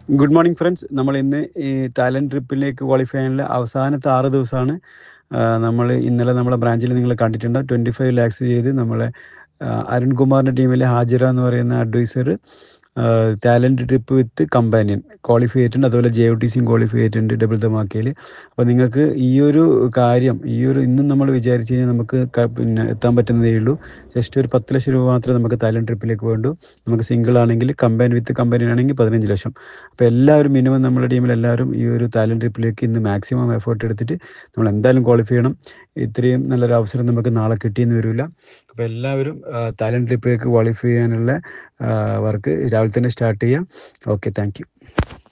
good morning friends നമ്മൾ ഇന്ന് ഈ തായ്ലൻഡ് ട്രിപ്പിലേക്ക് ക്വാളിഫൈ ചെയ്യാനുള്ള അവസാനത്തെ ആറ് ദിവസമാണ് നമ്മൾ ഇന്നലെ നമ്മളെ ബ്രാഞ്ചിൽ നിങ്ങൾ കണ്ടിട്ടുണ്ട് ട്വൻറ്റി ഫൈവ് ലാക്സ് ചെയ്ത് നമ്മളെ ആ, അരുൺകുമാറിൻ്റെ ടീമിലെ ഹാജിറ എന്ന് പറയുന്ന advisor talent trip with companion qualify ചെയ്തിട്ടുണ്ട് അതുപോലെ ജെ ഒ ടി സിയും ക്വാളിഫൈ ചെയ്തിട്ടുണ്ട് ഡബിൾ ദമാക്കയിൽ അപ്പോൾ നിങ്ങൾക്ക് ഈ ഒരു കാര്യം ഈ ഒരു ഇന്നും നമ്മൾ വിചാരിച്ച് കഴിഞ്ഞാൽ നമുക്ക് ക- പിന്നെ എത്താൻ പറ്റുന്നതേ ഉള്ളൂ ജസ്റ്റ് ഒരു പത്ത് ലക്ഷം രൂപ മാത്രമേ നമുക്ക് തായ്ലൻഡ് ട്രിപ്പിലേക്ക് വേണ്ടൂ നമുക്ക് സിംഗിൾ ആണെങ്കിൽ കമ്പൈൻ വിത്ത് കമ്പനി ആണെങ്കിൽ പതിനഞ്ച് ലക്ഷം അപ്പോൾ എല്ലാവരും മിനിമം നമ്മുടെ ടീമിൽ എല്ലാവരും ഈ ഒരു തായ്ലൻഡ് ട്രിപ്പിലേക്ക് ഇന്ന് മാക്സിമം എഫേർട്ട് എടുത്തിട്ട് നമ്മൾ എന്തായാലും ക്വാളിഫൈ ചെയ്യണം ഇത്രയും നല്ലൊരു അവസരം നമുക്ക് നാളെ കിട്ടിയെന്ന് വരില്ല അപ്പോൾ എല്ലാവരും തായ്ലൻഡ് ട്രിപ്പിലേക്ക് ക്വാളിഫൈ ചെയ്യാനുള്ള വർക്ക് രാവിലെ തന്നെ സ്റ്റാർട്ട് ചെയ്യാം ഓക്കെ താങ്ക് യു